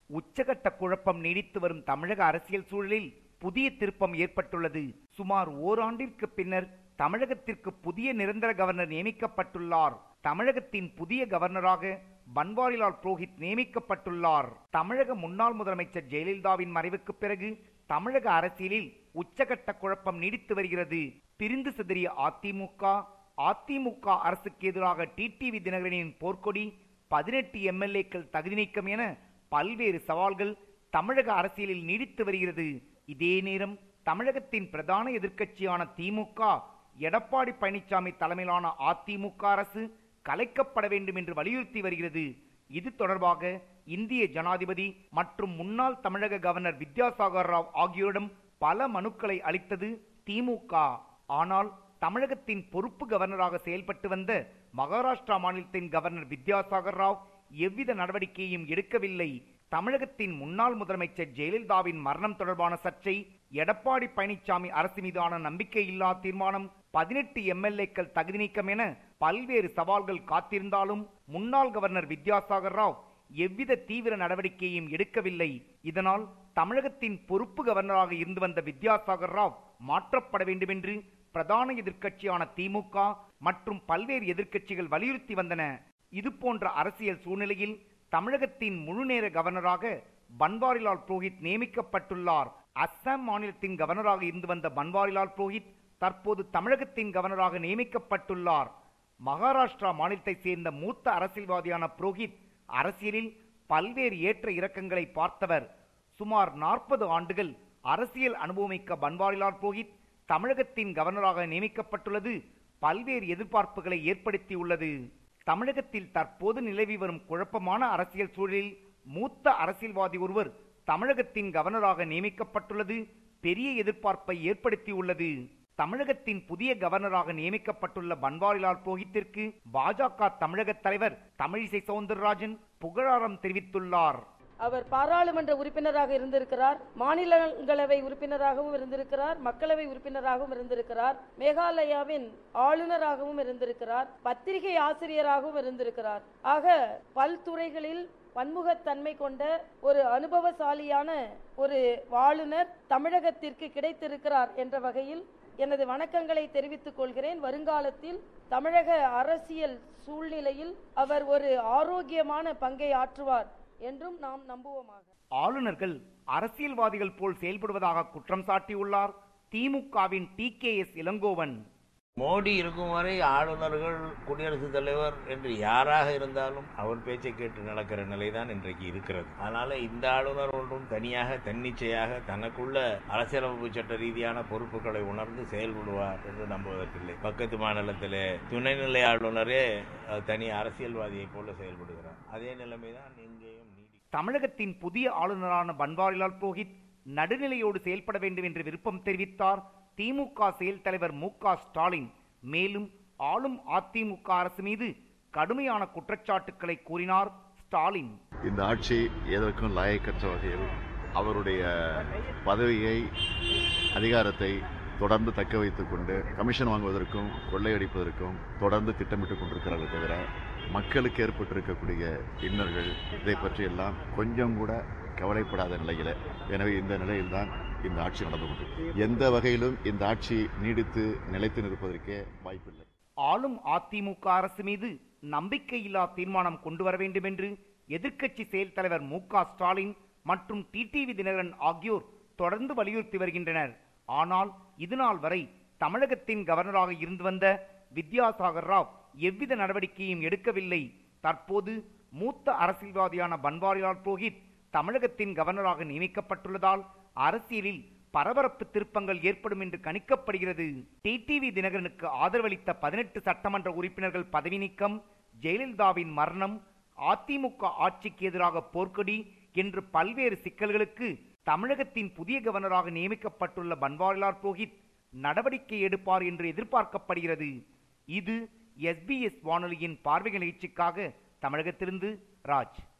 உச்சகட்ட குழப்பம் நீடித்து வரும் தமிழக அரசியல் சூழலில் புதிய திருப்பம் ஏற்பட்டுள்ளது சுமார் ஓராண்டிற்கு பின்னர் தமிழகத்திற்கு புதிய நிரந்தர கவர்னர் நியமிக்கப்பட்டுள்ளார் தமிழகத்தின் புதிய கவர்னராக பன்வாரிலால் புரோஹித் நியமிக்கப்பட்டுள்ளார் தமிழக முன்னாள் முதலமைச்சர் ஜெயலலிதாவின் மறைவுக்கு பிறகு தமிழக அரசியலில் உச்சகட்ட குழப்பம் நீடித்து வருகிறது பிரிந்து சிதறிய அதிமுக அதிமுக அரசுக்கு எதிராக டிடிவி தினகரனின் போர்க்கொடி பதினெட்டு எம்எல்ஏக்கள் தகுதி நீக்கம் என பல்வேறு சவால்கள் தமிழக அரசியலில் நீடித்து வருகிறது இதே நேரம் தமிழகத்தின் பிரதான எதிர்க்கட்சியான திமுக எடப்பாடி பழனிசாமி தலைமையிலான அதிமுக அரசு கலைக்கப்பட வேண்டும் என்று வலியுறுத்தி வருகிறது இது தொடர்பாக இந்திய ஜனாதிபதி மற்றும் முன்னாள் தமிழக கவர்னர் வித்யாசாகர் ராவ் ஆகியோரிடம் பல மனுக்களை அளித்தது திமுக ஆனால் தமிழகத்தின் பொறுப்பு கவர்னராக செயல்பட்டு வந்த மகாராஷ்டிரா மாநிலத்தின் கவர்னர் வித்யாசாகர் ராவ் எவ்வித நடவடிக்கையும் எடுக்கவில்லை தமிழகத்தின் முன்னாள் முதலமைச்சர் ஜெயலலிதாவின் மரணம் தொடர்பான சர்ச்சை எடப்பாடி பழனிசாமி அரசு மீதான நம்பிக்கையில்லா தீர்மானம் பதினெட்டு எம்எல்ஏக்கள் தகுதி நீக்கம் என பல்வேறு சவால்கள் காத்திருந்தாலும் முன்னாள் கவர்னர் வித்யாசாகர் ராவ் எவ்வித தீவிர நடவடிக்கையும் எடுக்கவில்லை இதனால் தமிழகத்தின் பொறுப்பு கவர்னராக இருந்து வந்த வித்யாசாகர் ராவ் மாற்றப்பட வேண்டும் என்று பிரதான எதிர்க்கட்சியான திமுக மற்றும் பல்வேறு எதிர்க்கட்சிகள் வலியுறுத்தி வந்தன இது போன்ற அரசியல் சூழ்நிலையில் தமிழகத்தின் முழுநேர கவர்னராக பன்வாரிலால் புரோஹித் நியமிக்கப்பட்டுள்ளார் அஸ்ஸாம் மாநிலத்தின் கவர்னராக இருந்து வந்த பன்வாரிலால் புரோஹித் தற்போது தமிழகத்தின் கவர்னராக நியமிக்கப்பட்டுள்ளார் மகாராஷ்டிரா மாநிலத்தைச் சேர்ந்த மூத்த அரசியல்வாதியான புரோஹித் அரசியலில் பல்வேறு ஏற்ற இறக்கங்களை பார்த்தவர் சுமார் நாற்பது ஆண்டுகள் அரசியல் அனுபவமிக்க பன்வாரிலால் புரோஹித் தமிழகத்தின் கவர்னராக நியமிக்கப்பட்டுள்ளது பல்வேறு எதிர்பார்ப்புகளை ஏற்படுத்தியுள்ளது தமிழகத்தில் தற்போது நிலவி வரும் குழப்பமான அரசியல் சூழலில் மூத்த அரசியல்வாதி ஒருவர் தமிழகத்தின் கவர்னராக நியமிக்கப்பட்டுள்ளது பெரிய எதிர்பார்ப்பை ஏற்படுத்தியுள்ளது தமிழகத்தின் புதிய கவர்னராக நியமிக்கப்பட்டுள்ள பன்வாரிலால் புரோஹித்திற்கு பாஜக தமிழக தலைவர் தமிழிசை சவுந்தரராஜன் புகழாரம் தெரிவித்துள்ளார் அவர் பாராளுமன்ற உறுப்பினராக இருந்திருக்கிறார் மாநிலங்களவை உறுப்பினராகவும் இருந்திருக்கிறார் மக்களவை உறுப்பினராகவும் இருந்திருக்கிறார் மேகாலயாவின் ஆளுநராகவும் இருந்திருக்கிறார் பத்திரிகை ஆசிரியராகவும் இருந்திருக்கிறார் ஆக பல்துறைகளில் பன்முகத்தன்மை கொண்ட ஒரு அனுபவசாலியான ஒரு ஆளுநர் தமிழகத்திற்கு கிடைத்திருக்கிறார் என்ற வகையில் எனது வணக்கங்களை தெரிவித்துக் கொள்கிறேன் வருங்காலத்தில் தமிழக அரசியல் சூழ்நிலையில் அவர் ஒரு ஆரோக்கியமான பங்கை ஆற்றுவார் என்றும் நாம் நம்புவோமாக ஆளுநர்கள் அரசியல்வாதிகள் போல் செயல்படுவதாக குற்றம் சாட்டியுள்ளார் திமுகவின் T K S Elangovan Modi இருக்கும் வரை ஆளுநர்கள் குடியரசுத் தலைவர் என்று யாராக இருந்தாலும் அவர் பேச்சை கேட்டு நடக்கிற நிலைதான் இன்றைக்கு இருக்கிறது அதனால இந்த ஆளுநர் ஒன்றும் தனியாக தன்னிச்சையாக தனக்குள்ள அரசியலமைப்பு சட்ட ரீதியான பொறுப்புகளை உணர்ந்து செயல்படுவார் என்று நம்புவதற்கில்லை பக்கத்து மாநிலத்திலே துணைநிலை ஆளுநரே அஹ், தனி அரசியல்வாதியைப் போல செயல்படுகிறார் அதே நிலைமைதான் இங்கேயும் நீடி தமிழகத்தின் புதிய ஆளுநரான பன்வாரிலால் புரோஹித் நடுநிலையோடு செயல்பட வேண்டும் என்று விருப்பம் தெரிவித்தார் திமுக செயல் தலைவர் மு க ஸ்டாலின் மேலும் ஆளும் அதிமுக அரசு மீது கடுமையான குற்றச்சாட்டுக்களை கூறினார் ஸ்டாலின் இந்த ஆட்சி எதற்கும் லாயக்கற்ற வகையில் அவருடைய பதவியை அதிகாரத்தை தொடர்ந்து தக்க வைத்துக் கொண்டு கமிஷன் வாங்குவதற்கும் கொள்ளையடிப்பதற்கும் தொடர்ந்து திட்டமிட்டுக் கொண்டிருக்கிறாரே தவிர மக்களுக்கு ஏற்பட்டிருக்கக்கூடிய இன்னல்கள் இதை பற்றியெல்லாம் கொஞ்சம் கூட கவலைப்படாத நிலையில எனவே இந்த நிலையில்தான் இந்த ஆட்சி நடந்து கொண்டிருக்கு எந்த வகையிலும் இந்த ஆட்சி நீடித்து நிலைத்து நிற்பதற்கே வாய்ப்பில்லை ஆளும் அதிமுக அரசு மீது நம்பிக்கையில்லா தீர்மானம் கொண்டு வர வேண்டும் என்று எதிர்க்கட்சி செயல் தலைவர் மு க ஸ்டாலின் மற்றும் டிடிவி தினகரன் ஆகியோர் தொடர்ந்து வலியுறுத்தி வருகின்றனர் ஆனால் இதுநாள் வரை தமிழகத்தின் கவர்னராக இருந்து வந்த வித்யாசாகர் ராவ் எவ்வித நடவடிக்கையும் எடுக்கவில்லை தற்போது மூத்த அரசியல்வாதியான பன்வாரிலால் புரோஹித் தமிழகத்தின் கவர்னராக நியமிக்கப்பட்டுள்ளதால் அரசியலில் பரபரப்பு திருப்பங்கள் ஏற்படும் என்று கணிக்கப்படுகிறது டிடிவி தினகரனுக்கு ஆதரவளித்த பதினெட்டு சட்டமன்ற உறுப்பினர்கள் பதவி நீக்கம் ஜெயலலிதாவின் மரணம் அதிமுக ஆட்சிக்கு எதிராக போர்க்கொடி என்று பல்வேறு சிக்கல்களுக்கு தமிழகத்தின் புதிய கவர்னராக நியமிக்கப்பட்டுள்ள பன்வாரிலால் புரோஹித் நடவடிக்கை எடுப்பார் என்று எதிர்பார்க்கப்படுகிறது இது எஸ்பிஎஸ் வானொலியின் பார்வை நிகழ்ச்சிக்காக தமிழகத்திலிருந்து ராஜ்